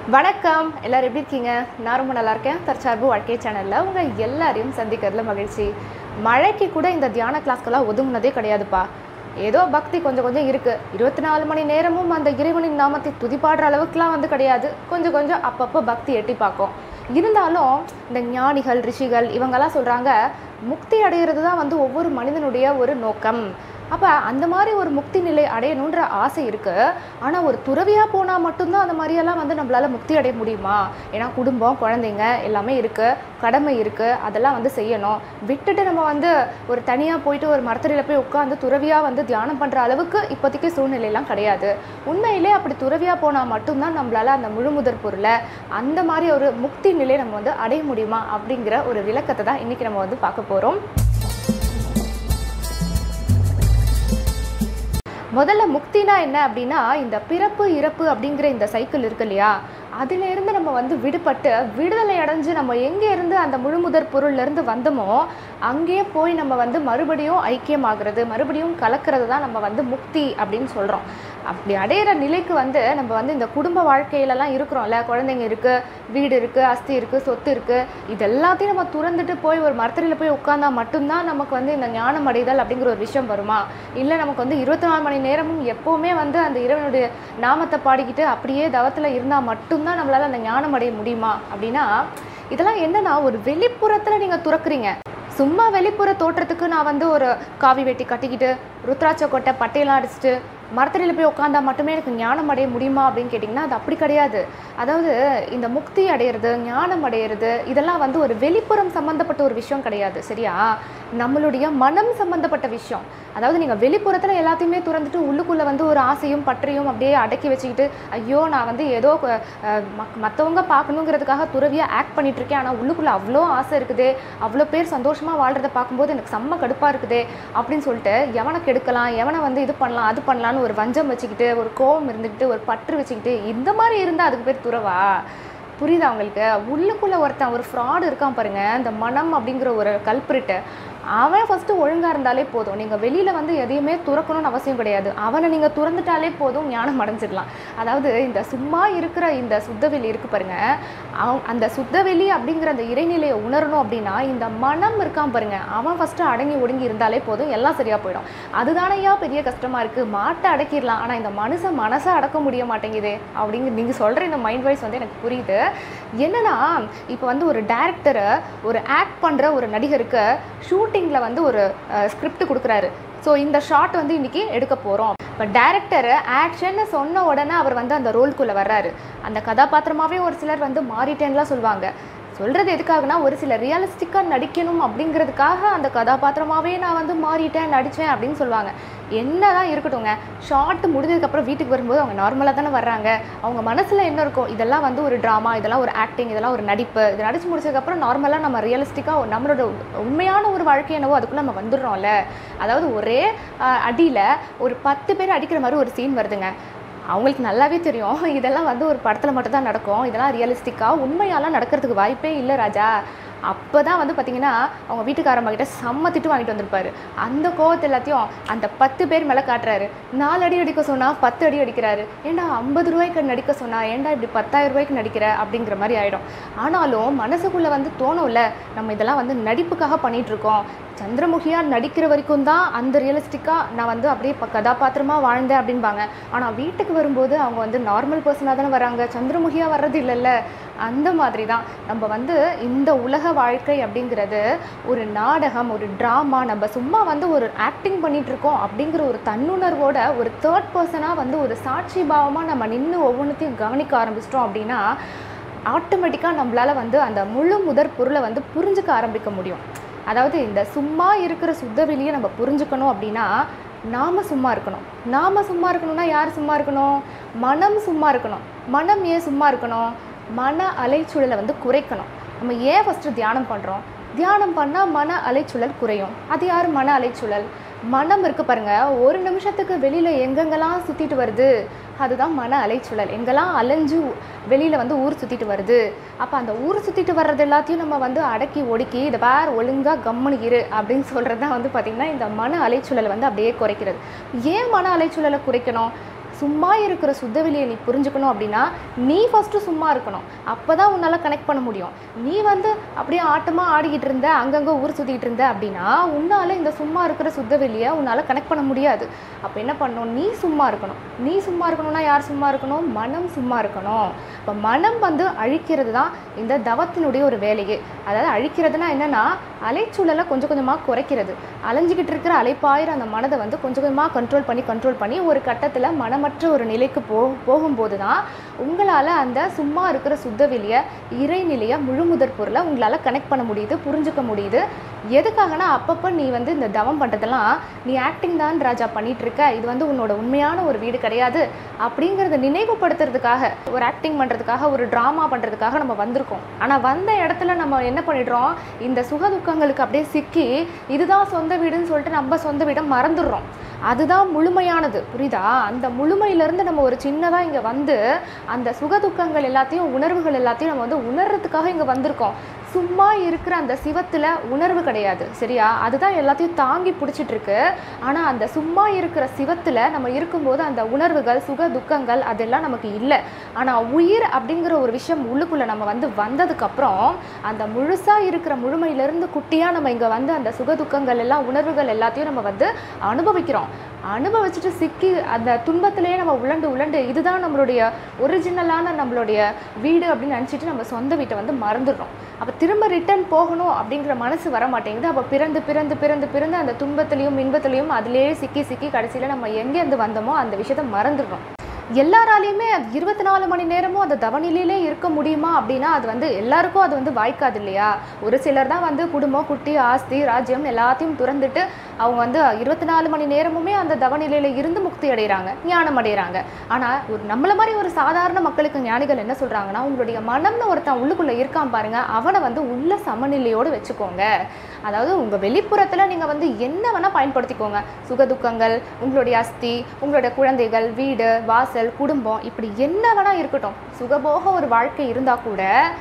வணக்கம் எல்லாரும் எப்படி இருக்கீங்க நான் ரொம்ப நல்லா இருக்கேன் தற்சார்பு வாழ்க்கை சேனலில் உங்கள் எல்லாரையும் சந்திக்கிறதுல மகிழ்ச்சி மழைக்கு கூட இந்த தியான கிளாஸ்க்கெல்லாம் ஒதுங்கினதே கிடையாதுப்பா ஏதோ பக்தி கொஞ்சம் கொஞ்சம் இருக்குது இருபத்தி நாலு மணி நேரமும் அந்த இறைவனின் நாமத்தை துதிப்பாடுற அளவுக்குலாம் வந்து கிடையாது கொஞ்சம் கொஞ்சம் அப்பப்போ பக்தி எட்டி பார்க்கும் இருந்தாலும் இந்த ஞானிகள் ரிஷிகள் இவங்கெல்லாம் சொல்கிறாங்க முக்தி அடைகிறது தான் வந்து ஒவ்வொரு மனிதனுடைய ஒரு நோக்கம் அப்போ அந்த மாதிரி ஒரு முக்தி நிலை அடையணுன்ற ஆசை இருக்குது ஆனால் ஒரு துறவியாக போனால் மட்டும்தான் அந்த மாதிரியெல்லாம் வந்து நம்மளால் முக்தி அடைய முடியுமா ஏன்னா குடும்பம் குழந்தைங்க எல்லாமே இருக்குது கடமை இருக்குது அதெல்லாம் வந்து செய்யணும் விட்டுட்டு நம்ம வந்து ஒரு தனியாக போயிட்டு ஒரு மரத்தடியில் போய் உட்காந்து துறவியாக வந்து தியானம் பண்ணுற அளவுக்கு இப்போதைக்கு சூழ்நிலையெல்லாம் கிடையாது உண்மையிலே அப்படி துறவியாக போனால் மட்டும்தான் நம்மளால் அந்த முழுமுதற் பொருளை அந்த மாதிரி ஒரு முக்தி நிலை நம்ம வந்து அடைய முடியுமா அப்படிங்கிற ஒரு விளக்கத்தை தான் இன்றைக்கி நம்ம வந்து பார்க்க போகிறோம் முதல்ல முக்தினா என்ன அப்படின்னா இந்த பிறப்பு இறப்பு அப்படிங்கிற இந்த சைக்கிள் இருக்கு இல்லையா அதிலிருந்து நம்ம வந்து விடுபட்டு விடுதலை அடைஞ்சு நம்ம எங்கே இருந்து அந்த முழுமுதற் பொருள்லேருந்து வந்தோமோ அங்கேயே போய் நம்ம வந்து மறுபடியும் ஐக்கியமாகிறது மறுபடியும் கலக்கிறது தான் நம்ம வந்து முக்தி அப்படின்னு சொல்கிறோம் அப்படி அடையிற நிலைக்கு வந்து நம்ம வந்து இந்த குடும்ப வாழ்க்கையிலலாம் இருக்கிறோம்ல குழந்தைங்க இருக்குது வீடு இருக்குது அஸ்தி இருக்குது சொத்து இருக்குது இது எல்லாத்தையும் நம்ம துறந்துட்டு போய் ஒரு மரத்தடியில் போய் உட்காந்தா மட்டும்தான் நமக்கு வந்து இந்த ஞானம் அடைதல் அப்படிங்கிற ஒரு விஷயம் வருமா இல்லை நமக்கு வந்து இருபத்தி நாலு மணி நேரமும் எப்போவுமே வந்து அந்த இறைவனுடைய நாமத்தை பாடிக்கிட்டு அப்படியே தவத்தில் இருந்தால் மட்டும்தான் நம்மளால் அந்த ஞானம் அடைய முடியுமா அப்படின்னா இதெல்லாம் என்னன்னா ஒரு வெளிப்புறத்தில் நீங்கள் துறக்குறீங்க சும்மா வெளிப்புற தோற்றத்துக்கு நான் வந்து ஒரு காவி வெட்டி கட்டிக்கிட்டு ருத்ராட்ச கொட்டை பட்டையெல்லாம் அடிச்சுட்டு மரத்தடியில் போய் உட்காந்தா மட்டுமே எனக்கு ஞானம் அடைய முடியுமா அப்படின்னு கேட்டிங்கன்னா அது அப்படி கிடையாது அதாவது இந்த முக்தி அடையிறது ஞானம் அடையிறது இதெல்லாம் வந்து ஒரு வெளிப்புறம் சம்மந்தப்பட்ட ஒரு விஷயம் கிடையாது சரியா நம்மளுடைய மனம் சம்மந்தப்பட்ட விஷயம் அதாவது நீங்கள் வெளிப்புறத்தில் எல்லாத்தையுமே துறந்துட்டு உள்ளுக்குள்ளே வந்து ஒரு ஆசையும் பற்றையும் அப்படியே அடக்கி வச்சுக்கிட்டு ஐயோ நான் வந்து ஏதோ மற்றவங்க பார்க்கணுங்கிறதுக்காக துறவியாக ஆக்ட் பண்ணிட்டு இருக்கேன் ஆனால் உள்ளுக்குள்ளே அவ்வளோ ஆசை இருக்குது அவ்வளோ பேர் சந்தோஷமாக வாழ்கிறத பார்க்கும்போது எனக்கு செம்ம கடுப்பாக இருக்குது அப்படின்னு சொல்லிட்டு எவனை கெடுக்கலாம் எவனை வந்து இது பண்ணலாம் அது பண்ணலான்னு ஒரு வஞ்சம் வச்சுக்கிட்டு ஒரு கோபம் இருந்துக்கிட்டு ஒரு பற்று வச்சுக்கிட்டு இந்த மாதிரி இருந்தால் அதுக்கு பேர் துறவா புரியுதா உங்களுக்கு உள்ளுக்குள்ளே ஒருத்தன் ஒரு ஃப்ராடு இருக்கான் பாருங்க இந்த மனம் அப்படிங்கிற ஒரு கல்பிரிட்டு அவன் ஃபஸ்ட்டு ஒழுங்காக இருந்தாலே போதும் நீங்கள் வெளியில் வந்து எதையுமே துறக்கணும்னு அவசியம் கிடையாது அவனை நீங்கள் துறந்துட்டாலே போதும் ஞானம் அடைஞ்சிடலாம் அதாவது இந்த சும்மா இருக்கிற இந்த சுத்தவெளி இருக்கு பாருங்க அவன் அந்த சுத்தவெளி அப்படிங்கிற அந்த இறைநிலையை உணரணும் அப்படின்னா இந்த மனம் இருக்கான் பாருங்க அவன் ஃபஸ்ட்டு அடங்கி ஒடுங்கி இருந்தாலே போதும் எல்லாம் சரியாக போயிடும் அதுதானையா பெரிய கஷ்டமாக இருக்குது மாட்டை அடக்கிடலாம் ஆனால் இந்த மனுஷன் மனசை அடக்க முடிய மாட்டேங்குது அப்படிங்கிற நீங்கள் சொல்கிற இந்த மைண்ட் வாய்ஸ் வந்து எனக்கு புரியுது என்னன்னா இப்போ வந்து ஒரு டேரக்டரை ஒரு ஆக்ட் பண்ணுற ஒரு நடிகருக்கு ஷூட்டிங்கில் வந்து ஒரு ஸ்கிரிப்ட் கொடுக்குறாரு ஸோ இந்த ஷாட் வந்து இன்றைக்கி எடுக்க போகிறோம் இப்போ டேரக்டர் ஆக்ஷன்னு சொன்ன உடனே அவர் வந்து அந்த ரோல்குள்ளே வர்றாரு அந்த கதாபாத்திரமாகவே ஒரு சிலர் வந்து மாறிட்டேன்லாம் சொல்லுவாங்க சொல்கிறது எதுக்காகனா ஒரு சில ரியலிஸ்டிக்காக நடிக்கணும் அப்படிங்கிறதுக்காக அந்த கதாபாத்திரமாகவே நான் வந்து மாறிட்டேன் நடித்தேன் அப்படின்னு சொல்லுவாங்க என்ன தான் இருக்கட்டும்ங்க ஷார்ட் முடிஞ்சதுக்கப்புறம் வீட்டுக்கு வரும்போது அவங்க நார்மலாக தானே வர்றாங்க அவங்க மனசில் என்ன இருக்கும் இதெல்லாம் வந்து ஒரு ட்ராமா இதெல்லாம் ஒரு ஆக்டிங் இதெல்லாம் ஒரு நடிப்பு இது நடிச்சு முடிச்சதுக்கப்புறம் நார்மலாக நம்ம ரியலிஸ்டிக்காக நம்மளோட உண்மையான ஒரு வாழ்க்கை என்னவோ அதுக்குள்ளே நம்ம வந்துடுறோம்ல அதாவது ஒரே அடியில் ஒரு பத்து பேர் அடிக்கிற மாதிரி ஒரு சீன் வருதுங்க அவங்களுக்கு நல்லாவே தெரியும் இதெல்லாம் வந்து ஒரு படத்தில் மட்டும்தான் நடக்கும் இதெல்லாம் ரியலிஸ்டிக்காக உண்மையாலாம் நடக்கிறதுக்கு வாய்ப்பே இல்லை ராஜா அப்போ தான் வந்து பார்த்தீங்கன்னா அவங்க வீட்டுக்காரம்மா கிட்ட செம்ம திட்டு வாங்கிட்டு வந்திருப்பாரு அந்த கோவத்தை எல்லாத்தையும் அந்த பத்து பேர் மேலே காட்டுறாரு நாலு அடி அடிக்க சொன்னால் பத்து அடி அடிக்கிறாரு ஏன்டா ஐம்பது ரூபாய்க்கு நடிக்க சொன்னா ஏன்டா இப்படி பத்தாயிரம் ரூபாய்க்கு நடிக்கிற அப்படிங்கிற மாதிரி ஆகிடும் ஆனாலும் மனசுக்குள்ளே வந்து தோணும்ல நம்ம இதெல்லாம் வந்து நடிப்புக்காக பண்ணிகிட்ருக்கோம் சந்திரமுகியாக நடிக்கிற வரைக்கும் தான் அந்த ரியலிஸ்டிக்காக நான் வந்து அப்படியே இப்போ கதாபாத்திரமாக வாழ்ந்தேன் அப்படின்பாங்க ஆனால் வீட்டுக்கு வரும்போது அவங்க வந்து நார்மல் பர்சனாக தானே வராங்க சந்திரமுகியாக வர்றது இல்லைல்ல அந்த மாதிரி தான் நம்ம வந்து இந்த உலக வாழ்க்கை அப்படிங்கிறது ஒரு நாடகம் ஒரு ட்ராமா நம்ம சும்மா வந்து ஒரு ஆக்டிங் பண்ணிகிட்ருக்கோம் அப்படிங்கிற ஒரு தன்னுணர்வோட ஒரு தேர்ட் பர்சனாக வந்து ஒரு சாட்சி பாவமாக நம்ம நின்று ஒவ்வொன்றத்தையும் கவனிக்க ஆரம்பிச்சிட்டோம் அப்படின்னா ஆட்டோமேட்டிக்காக நம்மளால் வந்து அந்த முழு முதற் பொருளை வந்து புரிஞ்சுக்க ஆரம்பிக்க முடியும் அதாவது இந்த சும்மா இருக்கிற சுத்தவெளியை நம்ம புரிஞ்சுக்கணும் அப்படின்னா நாம் சும்மா இருக்கணும் நாம் சும்மா இருக்கணும்னா யார் சும்மா இருக்கணும் மனம் சும்மா இருக்கணும் மனம் ஏன் சும்மா இருக்கணும் மன அலைச்சூழலை வந்து குறைக்கணும் நம்ம ஏன் ஃபஸ்ட்டு தியானம் பண்ணுறோம் தியானம் பண்ணால் மன அலைச்சூழல் குறையும் அது யார் மன அலைச்சூழல் மனம் இருக்கு பாருங்க ஒரு நிமிஷத்துக்கு வெளியில் எங்கெங்கெல்லாம் சுற்றிட்டு வருது அதுதான் மன அலைச்சூழல் எங்கெல்லாம் அலைஞ்சு வெளியில் வந்து ஊர் சுற்றிட்டு வருது அப்போ அந்த ஊர் சுற்றிட்டு வர்றது எல்லாத்தையும் நம்ம வந்து அடக்கி ஒடுக்கி இதை வேறு ஒழுங்காக கம்முனு இரு அப்படின்னு சொல்கிறது தான் வந்து பார்த்திங்கன்னா இந்த மன அலைச்சூழலை வந்து அப்படியே குறைக்கிறது ஏன் மன அலைச்சூழலை குறைக்கணும் சும்மா இருக்கிற சுத்தவெளியை நீ புரிஞ்சுக்கணும் அப்படின்னா நீ ஃபஸ்ட்டு சும்மா இருக்கணும் அப்போ தான் உன்னால் கனெக்ட் பண்ண முடியும் நீ வந்து அப்படியே ஆட்டமாக ஆடிக்கிட்டு இருந்த அங்கங்கே ஊர் சுற்றிக்கிட்டு இருந்த அப்படின்னா உன்னால் இந்த சும்மா இருக்கிற சுத்தவெளியை உன்னால் கனெக்ட் பண்ண முடியாது அப்போ என்ன பண்ணணும் நீ சும்மா இருக்கணும் நீ சும்மா இருக்கணும்னா யார் சும்மா இருக்கணும் மனம் சும்மா இருக்கணும் இப்போ மனம் வந்து அழிக்கிறது தான் இந்த தவத்தினுடைய ஒரு வேலையே அதாவது அழிக்கிறதுனா என்னென்னா அலைச்சூழலை கொஞ்சம் கொஞ்சமாக குறைக்கிறது அலைஞ்சிக்கிட்டு இருக்கிற அலைப்பாயிர அந்த மனதை வந்து கொஞ்சம் கொஞ்சமாக கண்ட்ரோல் பண்ணி கண்ட்ரோல் பண்ணி ஒரு கட்டத்தில் மனமற்ற ஒரு நிலைக்கு போ போகும்போது தான் உங்களால் அந்த சும்மா இருக்கிற சுத்தவெளியை இறைநிலையை முழுமுதற் பொருளை உங்களால் கனெக்ட் பண்ண முடியுது புரிஞ்சுக்க முடியுது எதுக்காகனா அப்பப்போ நீ வந்து இந்த தவம் பண்ணுறதெல்லாம் நீ ஆக்டிங் தான் ராஜா பண்ணிட்டு இருக்க இது வந்து உன்னோட உண்மையான ஒரு வீடு கிடையாது அப்படிங்கிறத நினைவுபடுத்துறதுக்காக ஒரு ஆக்டிங் பண்ணுறதுக்காக ஒரு ட்ராமா பண்ணுறதுக்காக நம்ம வந்திருக்கோம் ஆனால் வந்த இடத்துல நம்ம என்ன பண்ணிடுறோம் இந்த சுக துக்கங்களுக்கு அப்படியே சிக்கி இதுதான் சொந்த வீடுன்னு சொல்லிட்டு நம்ம சொந்த வீடை மறந்துடுறோம் அதுதான் முழுமையானது புரியுதா அந்த முழுமையிலேருந்து நம்ம ஒரு சின்னதாக இங்கே வந்து அந்த சுக துக்கங்கள் எல்லாத்தையும் உணர்வுகள் எல்லாத்தையும் நம்ம வந்து உணர்றதுக்காக இங்கே வந்திருக்கோம் சும்மா இருக்கிற அந்த சிவத்தில் உணர்வு கிடையாது சரியா அதுதான் எல்லாத்தையும் தாங்கி பிடிச்சிட்டு இருக்கு ஆனால் அந்த சும்மா இருக்கிற சிவத்தில் நம்ம இருக்கும்போது அந்த உணர்வுகள் சுக துக்கங்கள் அதெல்லாம் நமக்கு இல்லை ஆனால் உயிர் அப்படிங்கிற ஒரு விஷயம் உள்ளுக்குள்ளே நம்ம வந்து வந்ததுக்கப்புறம் அந்த முழுசாக இருக்கிற முழுமையிலேருந்து குட்டியாக நம்ம இங்கே வந்து அந்த சுக துக்கங்கள் எல்லாம் உணர்வுகள் எல்லாத்தையும் நம்ம வந்து அனுபவிக்கிறோம் அனுபவிச்சுட்டு சிக்கி அந்த துன்பத்திலேயே நம்ம உழண்டு உழண்டு இதுதான் நம்மளுடைய ஒரிஜினலான நம்மளுடைய வீடு அப்படின்னு நினச்சிட்டு நம்ம சொந்த வீட்டை வந்து மறந்துடுறோம் அப்போ திரும்ப ரிட்டர்ன் போகணும் அப்படிங்கிற மனசு வர மாட்டேங்குது அப்போ பிறந்து பிறந்து பிறந்து பிறந்து அந்த துன்பத்துலேயும் இன்பத்துலேயும் அதிலேயே சிக்கி சிக்கி கடைசியில் நம்ம எங்கேருந்து வந்தோமோ அந்த விஷயத்த மறந்துடுறோம் எல்லாராலையுமே அது இருபத்தி நாலு மணி நேரமும் அந்த தவநிலையிலே இருக்க முடியுமா அப்படின்னா அது வந்து எல்லாருக்கும் அது வந்து வாய்க்காது இல்லையா ஒரு சிலர் தான் வந்து குடும்பம் குட்டி ஆஸ்தி ராஜ்யம் எல்லாத்தையும் துறந்துட்டு அவங்க வந்து இருபத்தி நாலு மணி நேரமுமே அந்த தவநிலையில இருந்து முக்தி அடைகிறாங்க ஞானம் அடைகிறாங்க ஆனால் ஒரு நம்மள மாதிரி ஒரு சாதாரண மக்களுக்கு ஞானிகள் என்ன சொல்கிறாங்கன்னா உங்களுடைய மனம்னு ஒருத்தன் உள்ளுக்குள்ளே இருக்கான் பாருங்க அவனை வந்து உள்ள சமநிலையோடு வச்சுக்கோங்க அதாவது உங்கள் வெளிப்புறத்தில் நீங்கள் வந்து என்ன வேணால் பயன்படுத்திக்கோங்க சுகதுக்கங்கள் உங்களுடைய அஸ்தி உங்களுடைய குழந்தைகள் வீடு வாசல் குடும்பம் இப்படி என்ன வேணால் இருக்கட்டும் சுகபோக ஒரு வாழ்க்கை இருந்தால் கூட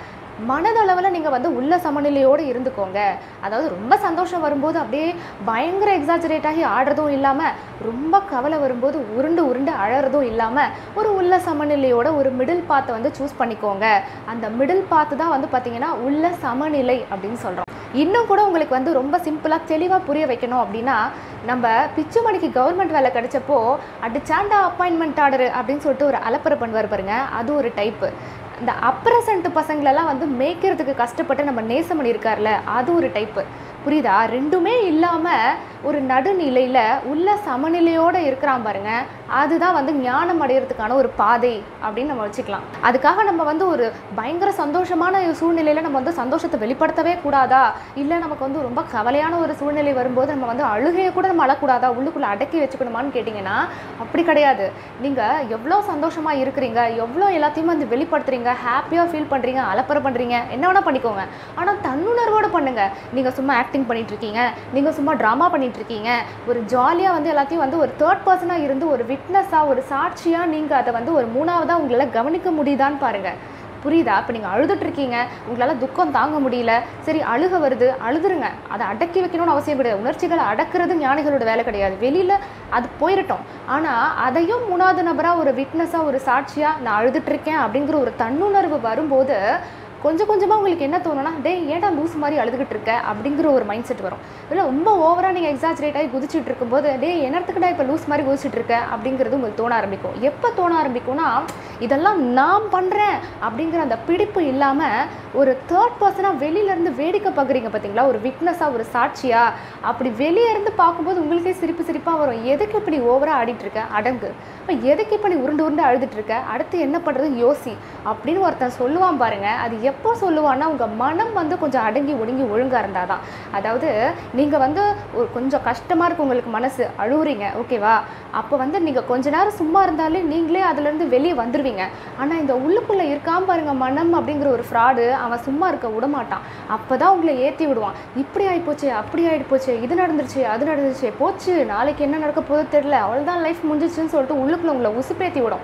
மனதளவில் நீங்கள் வந்து உள்ள சமநிலையோடு இருந்துக்கோங்க அதாவது ரொம்ப சந்தோஷம் வரும்போது அப்படியே பயங்கர எக்ஸாஜரேட் ஆகி ஆடுறதும் இல்லாமல் ரொம்ப கவலை வரும்போது உருண்டு உருண்டு அழறதும் இல்லாமல் ஒரு உள்ள சமநிலையோட ஒரு மிடில் பாத்தை வந்து சூஸ் பண்ணிக்கோங்க அந்த மிடில் பாத்து தான் வந்து பார்த்தீங்கன்னா உள்ள சமநிலை அப்படின்னு சொல்கிறோம் இன்னும் கூட உங்களுக்கு வந்து ரொம்ப சிம்பிளாக தெளிவாக புரிய வைக்கணும் அப்படின்னா நம்ம பிச்சுமணிக்கு கவர்மெண்ட் வேலை கிடைச்சப்போ அடிச்சாண்டா அப்பாயின்மெண்ட் ஆர்டர் அப்படின்னு சொல்லிட்டு ஒரு அலப்பறை பண்ணுவார் பாருங்க அது ஒரு டைப்பு இந்த அப்ரசன்ட் பசங்களெல்லாம் வந்து மேய்க்கிறதுக்கு கஷ்டப்பட்டு நம்ம நேசமணி இருக்கார்ல அது ஒரு டைப்பு புரியுதா ரெண்டுமே இல்லாமல் ஒரு நடுநிலையில் உள்ள சமநிலையோடு இருக்கிறான் பாருங்க அதுதான் வந்து ஞானம் அடையிறதுக்கான ஒரு பாதை அப்படின்னு நம்ம வச்சுக்கலாம் அதுக்காக நம்ம வந்து ஒரு பயங்கர சந்தோஷமான சூழ்நிலையில் நம்ம வந்து சந்தோஷத்தை வெளிப்படுத்தவே கூடாதா இல்லை நமக்கு வந்து ரொம்ப கவலையான ஒரு சூழ்நிலை வரும்போது நம்ம வந்து அழுகையை கூட நம்ம அழக்கூடாதா உள்ளுக்குள்ளே அடக்கி வச்சுக்கணுமான்னு கேட்டிங்கன்னா அப்படி கிடையாது நீங்கள் எவ்வளோ சந்தோஷமாக இருக்கிறீங்க எவ்வளோ எல்லாத்தையும் வந்து வெளிப்படுத்துறீங்க ஹாப்பியாக ஃபீல் பண்ணுறீங்க அலப்பறை பண்ணுறீங்க என்ன வேணால் பண்ணிக்கோங்க ஆனால் தன்னுணர்வோடு பண்ணுங்கள் நீங்கள் சும்மா ஆக்டிங் பண்ணிட்டு இருக்கீங்க நீங்கள் சும்மா ட்ராமா பண்ணிட்டு இருக்கீங்க ஒரு ஜாலியாக வந்து எல்லாத்தையும் வந்து ஒரு தேர்ட் பர்சனாக இருந்து ஒரு விட்னஸாக ஒரு சாட்சியாக நீங்கள் அதை வந்து ஒரு மூணாவதாக உங்களால் கவனிக்க முடியுதான்னு பாருங்கள் புரியுதா இப்போ நீங்கள் அழுதுட்டு இருக்கீங்க உங்களால் துக்கம் தாங்க முடியல சரி அழுக வருது அழுதுருங்க அதை அடக்கி வைக்கணும்னு அவசியம் கிடையாது உணர்ச்சிகளை அடக்கிறது ஞானிகளோட வேலை கிடையாது வெளியில் அது போயிடட்டும் ஆனால் அதையும் மூணாவது நபராக ஒரு விட்னஸாக ஒரு சாட்சியாக நான் அழுதுட்டு இருக்கேன் அப்படிங்கிற ஒரு தன்னுணர்வு வரும்போது கொஞ்சம் கொஞ்சமாக உங்களுக்கு என்ன தோணும்னா டேய் ஏன்டா லூஸ் மாதிரி அழுதுகிட்டு இருக்க அப்படிங்கிற ஒரு மைண்ட் செட் வரும் இல்லை ரொம்ப ஓவராக நீங்கள் எக்ஸாஜரேட் ஆகி குதிச்சிட்டு இருக்கும்போது டேய் என்னத்துக்குடா இப்போ லூஸ் மாதிரி குதிச்சிட்டு இருக்க அப்படிங்கிறது உங்களுக்கு தோண ஆரம்பிக்கும் எப்போ தோண ஆரம்பிக்கும்னா இதெல்லாம் நான் பண்ணுறேன் அப்படிங்கிற அந்த பிடிப்பு இல்லாமல் ஒரு தேர்ட் பர்சனாக வெளியிலேருந்து வேடிக்கை பார்க்குறீங்க பார்த்தீங்களா ஒரு விட்னஸாக ஒரு சாட்சியாக அப்படி வெளியே இருந்து பார்க்கும்போது உங்களுக்கே சிரிப்பு சிரிப்பாக வரும் எதுக்கு இப்படி ஓவராக ஆடிட்டு இருக்க அடங்கு இப்போ எதுக்கு இப்போ நீ உருண்டு உருண்டு அழுதுட்டு இருக்க அடுத்து என்ன பண்ணுறது யோசி அப்படின்னு ஒருத்தன் சொல்லுவான் பாருங்க அது எப்போ சொல்லுவான்னா உங்கள் மனம் வந்து கொஞ்சம் அடங்கி ஒடுங்கி ஒழுங்காக இருந்தால் தான் அதாவது நீங்கள் வந்து ஒரு கொஞ்சம் கஷ்டமாக இருக்கு உங்களுக்கு மனசு அழுவுறீங்க ஓகேவா அப்போ வந்து நீங்கள் கொஞ்ச நேரம் சும்மா இருந்தாலே நீங்களே அதுலேருந்து வெளியே வந்துடுவீங்க ஆனால் இந்த உள்ளுக்குள்ளே இருக்காம பாருங்க மனம் அப்படிங்கிற ஒரு ஃப்ராடு அவன் சும்மா இருக்க விட மாட்டான் அப்போ தான் உங்களை ஏற்றி விடுவான் இப்படி ஆகிப்போச்சு அப்படி ஆகிடுப்போச்சு இது நடந்துருச்சு அது நடந்துருச்சு போச்சு நாளைக்கு என்ன நடக்க போகுது தெரில அவ்வளோதான் லைஃப் முடிஞ்சிச்சுன்னு சொல்லிட்டு உள்ளுக்குள்ளே உங்களை உசுப்பேத்தி விடும்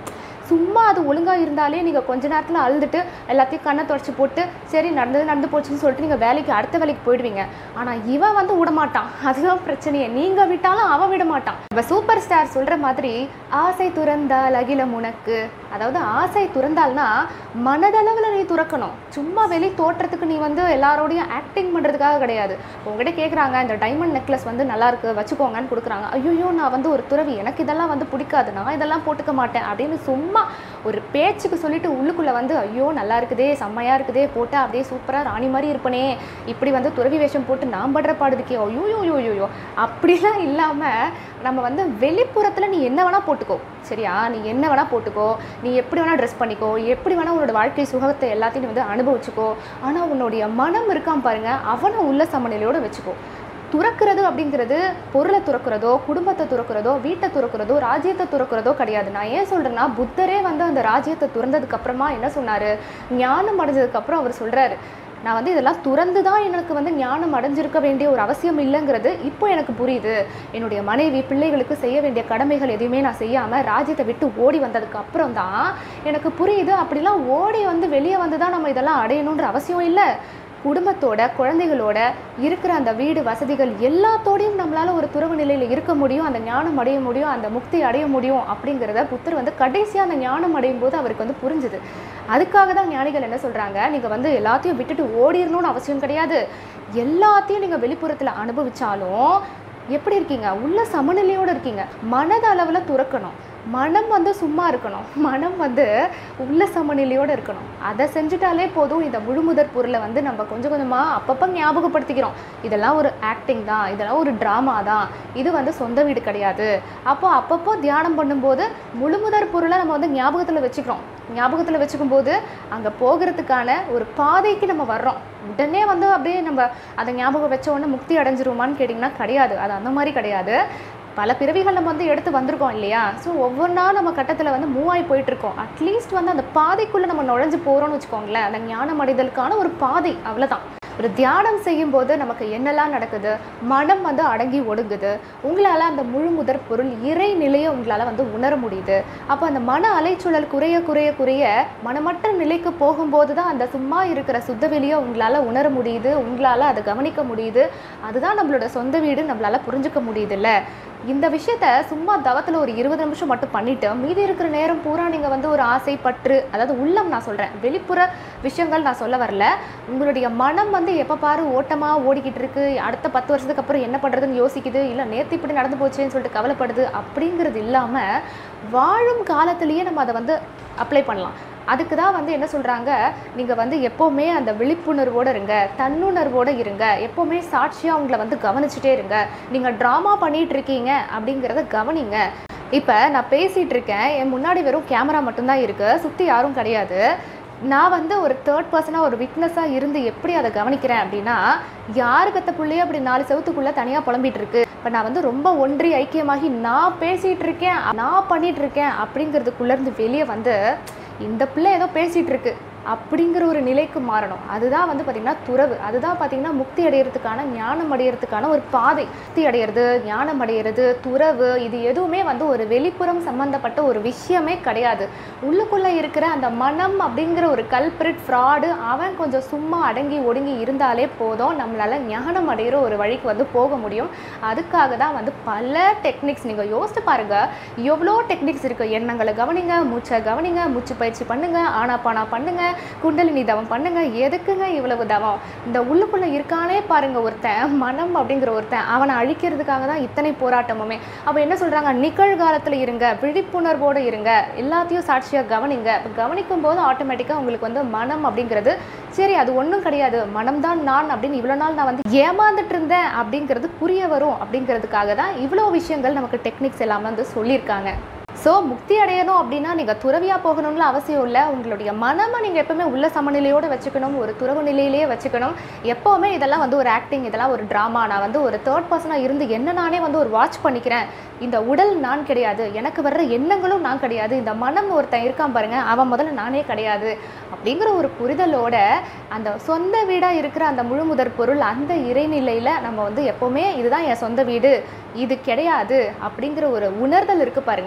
சும்மா அது ஒழுங்காக இருந்தாலே நீங்கள் கொஞ்ச நேரத்தில் அழுதுட்டு எல்லாத்தையும் கண்ணை தொடச்சி போட்டு சரி நடந்தது நடந்து போச்சுன்னு சொல்லிட்டு நீங்கள் வேலைக்கு அடுத்த வேலைக்கு போயிடுவீங்க ஆனால் இவன் வந்து விட மாட்டான் அதுதான் பிரச்சனையே நீங்கள் விட்டாலும் அவன் விட மாட்டான் இப்போ சூப்பர் ஸ்டார் சொல்கிற மாதிரி ஆசை துறந்தால் அகிலம் உனக்கு அதாவது ஆசை துறந்தால்னா மனதளவில் நீ துறக்கணும் சும்மா வெளி தோற்றத்துக்கு நீ வந்து எல்லாரோடையும் ஆக்டிங் பண்ணுறதுக்காக கிடையாது உங்ககிட்ட கேட்குறாங்க இந்த டைமண்ட் நெக்லஸ் வந்து நல்லா இருக்கு வச்சுக்கோங்கன்னு கொடுக்குறாங்க ஐயோ நான் வந்து ஒரு துறவி எனக்கு இதெல்லாம் வந்து பிடிக்காது நான் இதெல்லாம் போட்டுக்க மாட்டேன் அப்படின்னு சும்மா ஒரு பேச்சுக்கு சொல்லிட்டு உள்ளுக்குள்ளே வந்து ஐயோ நல்லா இருக்குதே செம்மையாக இருக்குதே போட்டால் அப்படியே சூப்பராக ராணி மாதிரி இருப்பனே இப்படி வந்து துறவி வேஷம் போட்டு நான் படுற பாடு இருக்கே ஐயோ யோ யோ அப்படிலாம் இல்லாமல் நம்ம வந்து வெளிப்புறத்தில் நீ என்ன வேணால் போட்டுக்கோ சரியா நீ என்ன வேணால் போட்டுக்கோ நீ எப்படி வேணால் ட்ரெஸ் பண்ணிக்கோ எப்படி வேணால் உன்னோட வாழ்க்கை சுகத்தை எல்லாத்தையும் நீ வந்து அனுபவிச்சுக்கோ ஆனால் உன்னுடைய மனம் இருக்கான் பாருங்க அவனை உள்ள சமநிலையோடு வச்சுக்கோ துறக்கிறது அப்படிங்கிறது பொருளை துறக்கிறதோ குடும்பத்தை துறக்கிறதோ வீட்டை துறக்கிறதோ ராஜ்யத்தை துறக்கிறதோ கிடையாது நான் ஏன் சொல்கிறேன்னா புத்தரே வந்து அந்த ராஜ்யத்தை துறந்ததுக்கு அப்புறமா என்ன சொன்னார் ஞானம் அடைஞ்சதுக்கப்புறம் அவர் சொல்கிறாரு நான் வந்து இதெல்லாம் துறந்து தான் எனக்கு வந்து ஞானம் அடைஞ்சிருக்க வேண்டிய ஒரு அவசியம் இல்லைங்கிறது இப்போ எனக்கு புரியுது என்னுடைய மனைவி பிள்ளைகளுக்கு செய்ய வேண்டிய கடமைகள் எதுவுமே நான் செய்யாமல் ராஜ்யத்தை விட்டு ஓடி வந்ததுக்கு அப்புறம் தான் எனக்கு புரியுது அப்படிலாம் ஓடி வந்து வெளியே வந்து தான் நம்ம இதெல்லாம் அடையணுன்ற அவசியம் இல்லை குடும்பத்தோட குழந்தைகளோட இருக்கிற அந்த வீடு வசதிகள் எல்லாத்தோடையும் நம்மளால ஒரு துறவு நிலையில் இருக்க முடியும் அந்த ஞானம் அடைய முடியும் அந்த முக்தி அடைய முடியும் அப்படிங்கிறத புத்தர் வந்து கடைசியாக அந்த ஞானம் அடையும் போது அவருக்கு வந்து புரிஞ்சுது அதுக்காக தான் ஞானிகள் என்ன சொல்கிறாங்க நீங்கள் வந்து எல்லாத்தையும் விட்டுட்டு ஓடிடணும்னு அவசியம் கிடையாது எல்லாத்தையும் நீங்கள் வெளிப்புறத்தில் அனுபவிச்சாலும் எப்படி இருக்கீங்க உள்ள சமநிலையோடு இருக்கீங்க மனதளவில் துறக்கணும் மனம் வந்து சும்மா இருக்கணும் மனம் வந்து உள்ள சமநிலையோடு இருக்கணும் அதை செஞ்சுட்டாலே போதும் இந்த முழுமுதற் பொருளை வந்து நம்ம கொஞ்சம் கொஞ்சமாக அப்பப்போ ஞாபகப்படுத்திக்கிறோம் இதெல்லாம் ஒரு ஆக்டிங் தான் இதெல்லாம் ஒரு ட்ராமா தான் இது வந்து சொந்த வீடு கிடையாது அப்போ அப்பப்போ தியானம் பண்ணும்போது முழுமுதற் பொருளை நம்ம வந்து ஞாபகத்தில் வச்சுக்கிறோம் ஞாபகத்தில் வச்சுக்கும் போது அங்கே போகிறதுக்கான ஒரு பாதைக்கு நம்ம வர்றோம் உடனே வந்து அப்படியே நம்ம அதை ஞாபகம் வச்ச உடனே முக்தி அடைஞ்சிருவோமான்னு கேட்டிங்கன்னா கிடையாது அது அந்த மாதிரி கிடையாது பல பிறவிகள் நம்ம வந்து எடுத்து வந்திருக்கோம் இல்லையா ஸோ ஒவ்வொன்றா நம்ம கட்டத்தில் வந்து மூவ் ஆகி போயிட்டு இருக்கோம் அட்லீஸ்ட் வந்து அந்த பாதைக்குள்ளே நம்ம நுழைஞ்சு போகிறோம்னு வச்சுக்கோங்களேன் அந்த ஞானம் அடைதலுக்கான ஒரு பாதை அவ்வளோதான் ஒரு தியானம் செய்யும்போது நமக்கு என்னெல்லாம் நடக்குது மனம் வந்து அடங்கி ஒடுங்குது உங்களால் அந்த முழு முதற் பொருள் இறை நிலையை உங்களால் வந்து உணர முடியுது அப்போ அந்த மன அலைச்சூழல் குறைய குறைய குறைய மனமற்ற நிலைக்கு போகும்போது தான் அந்த சும்மா இருக்கிற சுத்தவெளியை உங்களால் உணர முடியுது உங்களால் அதை கவனிக்க முடியுது அதுதான் நம்மளோட சொந்த வீடு நம்மளால் புரிஞ்சுக்க முடியுதுல்ல இந்த விஷயத்த சும்மா தவத்தில் ஒரு இருபது நிமிஷம் மட்டும் பண்ணிட்டு மீதி இருக்கிற நேரம் பூரா நீங்கள் வந்து ஒரு ஆசை பற்று அதாவது உள்ளம் நான் சொல்கிறேன் வெளிப்புற விஷயங்கள் நான் சொல்ல வரல உங்களுடைய மனம் வந்து எப்போ பாரு ஓட்டமாக ஓடிக்கிட்டு இருக்கு அடுத்த பத்து வருஷத்துக்கு அப்புறம் என்ன பண்ணுறதுன்னு யோசிக்குது இல்லை நேற்று இப்படி நடந்து போச்சேன்னு சொல்லிட்டு கவலைப்படுது அப்படிங்கிறது இல்லாமல் வாழும் காலத்திலேயே நம்ம அதை வந்து அப்ளை பண்ணலாம் அதுக்கு தான் வந்து என்ன சொல்கிறாங்க நீங்கள் வந்து எப்போவுமே அந்த விழிப்புணர்வோடு இருங்க தன்னுணர்வோடு இருங்க எப்போவுமே சாட்சியாக உங்களை வந்து கவனிச்சுட்டே இருங்க நீங்கள் ட்ராமா பண்ணிகிட்டு இருக்கீங்க அப்படிங்கிறத கவனிங்க இப்போ நான் பேசிகிட்டு இருக்கேன் என் முன்னாடி வெறும் கேமரா மட்டும்தான் இருக்குது சுற்றி யாரும் கிடையாது நான் வந்து ஒரு தேர்ட் பர்சனாக ஒரு விட்னஸாக இருந்து எப்படி அதை கவனிக்கிறேன் அப்படின்னா யாரு கத்த புள்ளையே அப்படி நாலு செவத்துக்குள்ளே தனியாக புலம்பிட்டு இருக்கு இப்போ நான் வந்து ரொம்ப ஒன்றி ஐக்கியமாகி நான் பேசிகிட்டு இருக்கேன் நான் பண்ணிகிட்டு இருக்கேன் அப்படிங்கிறதுக்குள்ளேருந்து வெளியே வந்து இந்த பிள்ளை ஏதோ பேசிகிட்டு இருக்கு அப்படிங்கிற ஒரு நிலைக்கு மாறணும் அதுதான் வந்து பார்த்திங்கன்னா துறவு அதுதான் பார்த்திங்கன்னா முக்தி அடையிறதுக்கான ஞானம் அடையிறதுக்கான ஒரு பாதை முக்தி அடையிறது ஞானம் அடையிறது துறவு இது எதுவுமே வந்து ஒரு வெளிப்புறம் சம்மந்தப்பட்ட ஒரு விஷயமே கிடையாது உள்ளுக்குள்ளே இருக்கிற அந்த மனம் அப்படிங்கிற ஒரு கல்பிரிட் ஃப்ராடு அவன் கொஞ்சம் சும்மா அடங்கி ஒடுங்கி இருந்தாலே போதும் நம்மளால் ஞானம் அடைகிற ஒரு வழிக்கு வந்து போக முடியும் அதுக்காக தான் வந்து பல டெக்னிக்ஸ் நீங்கள் யோசிச்சு பாருங்கள் எவ்வளோ டெக்னிக்ஸ் இருக்குது எண்ணங்களை கவனிங்க மூச்சை கவனிங்க மூச்சு பயிற்சி பண்ணுங்க ஆனா பானா பண்ணுங்க குண்டலினி தவம் பண்ணுங்க எதுக்குங்க இவ்வளவு தவம் இந்த உள்ளுக்குள்ள இருக்கானே பாருங்க ஒருத்தன் மனம் அப்படிங்கிற ஒருத்தன் அவனை அழிக்கிறதுக்காக தான் இத்தனை போராட்டமுமே அப்போ என்ன சொல்றாங்க நிகழ்காலத்தில் இருங்க விழிப்புணர்வோடு இருங்க எல்லாத்தையும் சாட்சியாக கவனிங்க அப்போ கவனிக்கும் போது ஆட்டோமேட்டிக்காக உங்களுக்கு வந்து மனம் அப்படிங்கிறது சரி அது ஒன்றும் கிடையாது மனம்தான் நான் அப்படின்னு இவ்வளோ நாள் நான் வந்து ஏமாந்துட்டு இருந்தேன் அப்படிங்கிறது புரிய வரும் அப்படிங்கிறதுக்காக தான் இவ்வளோ விஷயங்கள் நமக்கு டெக்னிக்ஸ் எல்லாமே வந்து சொல்லியிருக்காங்க ஸோ முக்தி அடையணும் அப்படின்னா நீங்கள் துறவியாக போகணும்னு அவசியம் இல்லை உங்களுடைய மனமை நீங்கள் எப்பவுமே உள்ள சமநிலையோடு வச்சுக்கணும் ஒரு துறவு நிலையிலேயே வச்சுக்கணும் எப்போவுமே இதெல்லாம் வந்து ஒரு ஆக்டிங் இதெல்லாம் ஒரு ட்ராமா நான் வந்து ஒரு தேர்ட் பர்சனாக இருந்து என்ன நானே வந்து ஒரு வாட்ச் பண்ணிக்கிறேன் இந்த உடல் நான் கிடையாது எனக்கு வர்ற எண்ணங்களும் நான் கிடையாது இந்த மனம் ஒருத்தன் இருக்கான் பாருங்க அவன் முதல்ல நானே கிடையாது அப்படிங்கிற ஒரு புரிதலோட அந்த சொந்த வீடாக இருக்கிற அந்த முழுமுதற் பொருள் அந்த இறைநிலையில் நம்ம வந்து எப்போவுமே இதுதான் என் சொந்த வீடு இது கிடையாது அப்படிங்கிற ஒரு உணர்தல் இருக்கு பாருங்க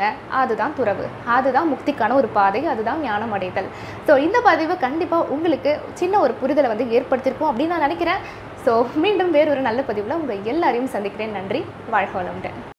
அதுதான் துறவு அதுதான் முக்திக்கான ஒரு பாதை அதுதான் ஞானம் அடைதல் ஸோ இந்த பதிவு கண்டிப்பாக உங்களுக்கு சின்ன ஒரு புரிதலை வந்து ஏற்படுத்தியிருக்கும் அப்படின்னு நான் நினைக்கிறேன் ஸோ மீண்டும் வேறொரு நல்ல பதிவில் உங்கள் எல்லாரையும் சந்திக்கிறேன் நன்றி வாழ்க வளமுடன்